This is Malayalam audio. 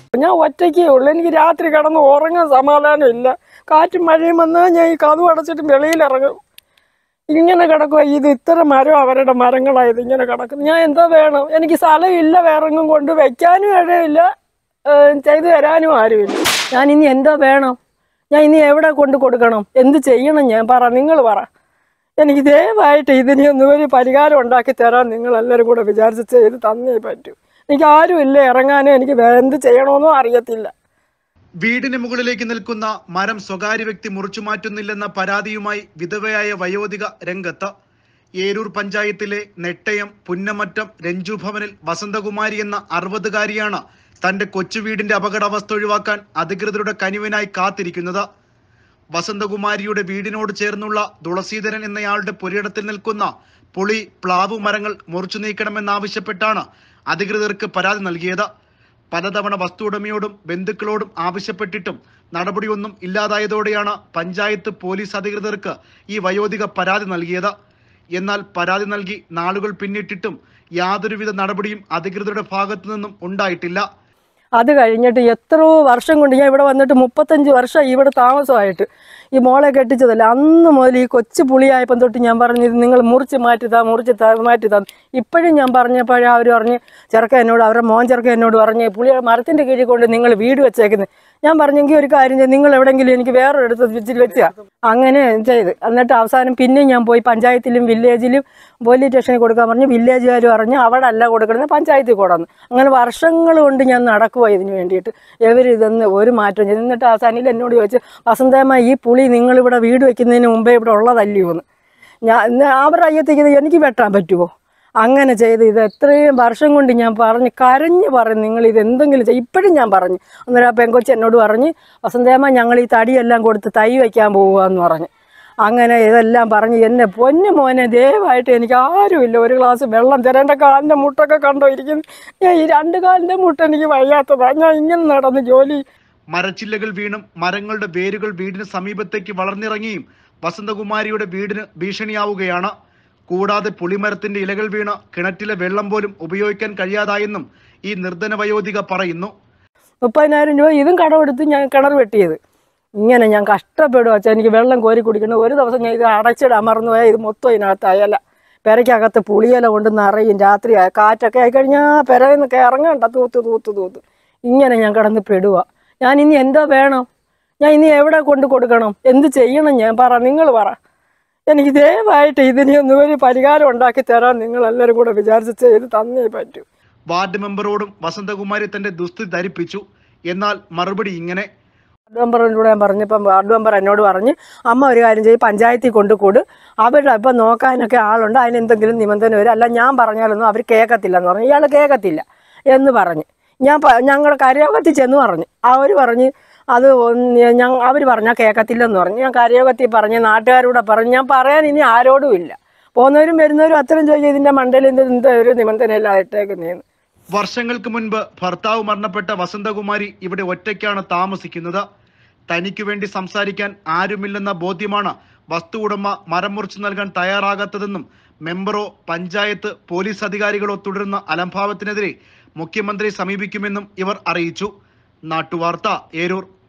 ഞാൻ ഒറ്റയ്ക്കേ ഉള്ളൂ എനിക്ക് രാത്രി കിടന്ന് ഉറങ്ങാൻ സമാധാനമില്ല കാറ്റും മഴയും വന്നാൽ ഞാൻ ഈ കഥ അടച്ചിട്ട് വെളിയിലിറങ്ങും ഇങ്ങനെ കിടക്കുക ഇത് ഇത്ര മരം അവരുടെ മരങ്ങളായത് ഇങ്ങനെ കിടക്കുന്നു ഞാൻ എന്താ വേണം എനിക്ക് സ്ഥലമില്ല വേറെങ്ങും കൊണ്ട് വെക്കാനും ഇടയില്ല ഏഹ് ചെയ്തു തരാനും ആരുമില്ല ഞാൻ ഇനി എന്താ വേണം ഞാൻ ഇനി എവിടെ കൊണ്ട് കൊടുക്കണം എന്ത് ചെയ്യണം ഞാൻ പറ നിങ്ങൾ പറ എനിക്ക് ദയവായിട്ട് ഇതിനെ ഒന്ന് ഒരു പരിഹാരം ഉണ്ടാക്കി തരാൻ നിങ്ങൾ എല്ലാവരും കൂടെ വിചാരിച്ച് ചെയ്ത് തന്നേ പറ്റൂ എനിക്ക് ആരുമില്ല ഇറങ്ങാനും എനിക്ക് വേ- എന്ത് ചെയ്യണമെന്നും അറിയത്തില്ല വീടിന് മുകളിലേക്ക് നിൽക്കുന്ന മരം സ്വകാര്യ വ്യക്തി മുറിച്ചു മാറ്റുന്നില്ലെന്ന പരാതിയുമായി വിധവയായ വയോധിക രംഗത്ത് ഏരൂർ പഞ്ചായത്തിലെ നെട്ടയം പുന്നമറ്റം രഞ്ജു ഭവനിൽ വസന്തകുമാരി എന്ന അറുപതുകാരിയാണ് തന്റെ കൊച്ചു വീടിന്റെ അപകടാവസ്ഥ ഒഴിവാക്കാൻ അധികൃതരുടെ കനിവിനായി കാത്തിരിക്കുന്നത് വസന്തകുമാരിയുടെ വീടിനോട് ചേർന്നുള്ള തുളസീധരൻ എന്നയാളുടെ പുരയിടത്തിൽ നിൽക്കുന്ന പുളി പ്ലാവു മരങ്ങൾ മുറിച്ചു നീക്കണമെന്നാവശ്യപ്പെട്ടാണ് അധികൃതർക്ക് പരാതി നൽകിയത് പലതവണ വസ്തു ഉടമയോടും ബന്ധുക്കളോടും ആവശ്യപ്പെട്ടിട്ടും നടപടിയൊന്നും ഇല്ലാതായതോടെയാണ് പഞ്ചായത്ത് പോലീസ് അധികൃതർക്ക് ഈ വയോധിക പരാതി നൽകിയത് എന്നാൽ പരാതി നൽകി നാളുകൾ പിന്നിട്ടിട്ടും യാതൊരുവിധ നടപടിയും അധികൃതരുടെ ഭാഗത്തു നിന്നും ഉണ്ടായിട്ടില്ല അത് കഴിഞ്ഞിട്ട് എത്രയോ വർഷം കൊണ്ട് ഞാൻ ഇവിടെ വന്നിട്ട് മുപ്പത്തഞ്ച് വർഷം ഇവിടെ താമസമായിട്ട് ഈ മോളെ കെട്ടിച്ചതല്ല അന്ന് മുതൽ ഈ കൊച്ചു പുളിയായപ്പം തൊട്ട് ഞാൻ പറഞ്ഞു ഇത് നിങ്ങൾ മുറിച്ച് മാറ്റി താ മുറിച്ച് താ മാറ്റി താ ഇപ്പോഴും ഞാൻ പറഞ്ഞപ്പോഴേ അവർ പറഞ്ഞ് ചെറുക്ക എന്നോട് അവരുടെ മോൻ ചെറുക്ക എന്നോട് പറഞ്ഞ് പുളിയുടെ മരത്തിൻ്റെ കീഴിൽ കൊണ്ട് നിങ്ങൾ വീട് വെച്ചേക്കുന്നത് ഞാൻ പറഞ്ഞെങ്കിൽ ഒരു കാര്യം ചെയ്ത് നിങ്ങൾ എവിടെയെങ്കിലും എനിക്ക് വേറെ എടുത്ത് വെച്ചിട്ട് വെച്ചാ അങ്ങനെ ചെയ്ത് എന്നിട്ട് അവസാനം പിന്നെ ഞാൻ പോയി പഞ്ചായത്തിലും വില്ലേജിലും പോലീസ് സ്റ്റേഷനിൽ കൊടുക്കാൻ പറഞ്ഞു വില്ലേജുകാർ പറഞ്ഞു അവിടെ അല്ല കൊടുക്കുന്നത് പഞ്ചായത്തിൽ കൊടുന്നു അങ്ങനെ വർഷങ്ങൾ കൊണ്ട് ഞാൻ നടക്കുക ഇതിന് വേണ്ടിയിട്ട് ഇവർ ഇതൊന്ന് ഒരു മാറ്റം ചെയ്തു എന്നിട്ട് അവസാനിൽ എന്നോട് ചോദിച്ചു വസന്തമ്മ ഈ പുളി നിങ്ങളിവിടെ വീട് വെക്കുന്നതിന് മുമ്പേ ഇവിടെ ഉള്ളതല്ലയോ എന്ന് ഞാൻ ഇന്ന് അവരുടെ അയ്യത്തേക്ക് ഇത് എനിക്ക് വെട്ടാൻ പറ്റുമോ അങ്ങനെ ചെയ്ത് ഇത് എത്രയും വർഷം കൊണ്ട് ഞാൻ പറഞ്ഞ് കരഞ്ഞ് പറഞ്ഞു നിങ്ങൾ ഇത് എന്തെങ്കിലും ചെയ്യും ഇപ്പോഴും ഞാൻ പറഞ്ഞു അന്നേരം ആ പെങ്കൊച്ച് എന്നോട് പറഞ്ഞ് വസന്തേമ്മ ഞങ്ങൾ ഈ തടിയെല്ലാം കൊടുത്ത് തൈ വയ്ക്കാൻ പോവുകയെന്ന് പറഞ്ഞ് അങ്ങനെ ഇതെല്ലാം പറഞ്ഞ് എന്നെ പൊന്നു മോനെ ദയവായിട്ട് എനിക്ക് ആരുമില്ല ഒരു ഗ്ലാസ് വെള്ളം തരാം എൻ്റെ കാലിൻ്റെ മുട്ടൊക്കെ കണ്ടോ ഇരിക്കുന്നു ഞാൻ ഈ രണ്ട് കാലിൻ്റെ മുട്ട എനിക്ക് വയ്യാത്തതാണ് ഞാൻ ഇങ്ങനെ നടന്ന് ജോലി മരച്ചില്ലകൾ വീണും മരങ്ങളുടെ വേരുകൾ വീടിന് സമീപത്തേക്ക് വളർന്നിറങ്ങിയും വസന്തകുമാരിയുടെ വീടിന് ഭീഷണിയാവുകയാണ് കൂടാതെ പുളിമരത്തിന്റെ ഇലകൾ വീണ് കിണറ്റിലെ വെള്ളം പോലും ഉപയോഗിക്കാൻ കഴിയാതായെന്നും ഈ നിർധന വയോധിക പറയുന്നു മുപ്പതിനായിരം രൂപ ഇതും കടമെടുത്ത് ഞാൻ കിണർ വെട്ടിയത് ഇങ്ങനെ ഞാൻ കഷ്ടപ്പെടുക വെച്ചാൽ എനിക്ക് വെള്ളം കോരി കുടിക്കണം ഒരു ദിവസം ഞാൻ ഇത് അടച്ചിടാൻ മറന്നു പോയാൽ ഇത് മൊത്തം ഇതിനകത്തായല്ല പെരയ്ക്കകത്ത് പുളിയില കൊണ്ട് നിറയും രാത്രി ആയ കാറ്റൊക്കെ ആയിക്കഴിഞ്ഞാൽ പെരയിൽ നിന്നൊക്കെ ഇറങ്ങണ്ട തൂത്ത് തൂത്ത് തൂത്ത് ഇങ്ങനെ ഞാൻ കിടന്ന് പെടുക ഞാൻ ഇനി എന്താ വേണം ഞാൻ ഇനി എവിടെ കൊണ്ട് കൊടുക്കണം എന്ത് ചെയ്യണം ഞാൻ പറ നിങ്ങൾ പറ എനിക്ക് ദയവായിട്ട് ഇതിനെ ഒന്ന് ഒരു പരിഹാരം ഉണ്ടാക്കി തരാൻ നിങ്ങൾ എല്ലാവരും കൂടെ വിചാരിച്ച് ചെയ്ത് തന്നേ പറ്റൂ വാർഡ് മെമ്പറോടും വസന്തകുമാരി തന്റെ ദുസ്ഥിതി ധരിപ്പിച്ചു എന്നാൽ മറുപടി ഇങ്ങനെ വാർഡ് മെമ്പറിനോട് ഞാൻ പറഞ്ഞപ്പം വാർഡ് മെമ്പർ എന്നോട് പറഞ്ഞ് അമ്മ ഒരു കാര്യം ചെയ്യും പഞ്ചായത്തിൽ കൊണ്ട് കൊടു അവരുടെ ഇപ്പം നോക്കാനൊക്കെ ആളുണ്ട് അതിന് എന്തെങ്കിലും നിബന്ധന വരും അല്ല ഞാൻ പറഞ്ഞാലൊന്നും അവർ കേൾക്കത്തില്ല എന്ന് പറഞ്ഞു ഇയാൾ കേൾക്കത്തില്ല എന്ന് പറഞ്ഞ് ഞാൻ ഞങ്ങളുടെ കരയോഗത്തിൽ ചെന്ന് പറഞ്ഞു അവർ പറഞ്ഞ് അത് ഞങ്ങൾ അവർ പറഞ്ഞാൽ കേൾക്കത്തില്ലെന്ന് പറഞ്ഞു ഞാൻ കരയോഗത്തിൽ പറഞ്ഞ് നാട്ടുകാരോടെ പറഞ്ഞ് ഞാൻ പറയാൻ ഇനി ആരോടും ഇല്ല പോകുന്നവരും വരുന്നവരും അത്രയും ചോദിക്കും ഇതിൻ്റെ മണ്ടയിൽ എന്ത് എന്താ ഒരു നിബന്ധനയില്ല ഇട്ടേക്കുന്നതെന്ന് വർഷങ്ങൾക്ക് മുൻപ് ഭർത്താവ് മരണപ്പെട്ട വസന്തകുമാരി ഇവിടെ ഒറ്റയ്ക്കാണ് താമസിക്കുന്നത് തനിക്ക് വേണ്ടി സംസാരിക്കാൻ ആരുമില്ലെന്ന ബോധ്യമാണ് വസ്തു ഉടമ മരം മുറിച്ചു നൽകാൻ തയ്യാറാകാത്തതെന്നും മെമ്പറോ പഞ്ചായത്ത് പോലീസ് അധികാരികളോ തുടരുന്ന അലംഭാവത്തിനെതിരെ മുഖ്യമന്ത്രി സമീപിക്കുമെന്നും ഇവർ അറിയിച്ചു നാട്ടുവാർത്ത ഏരൂർ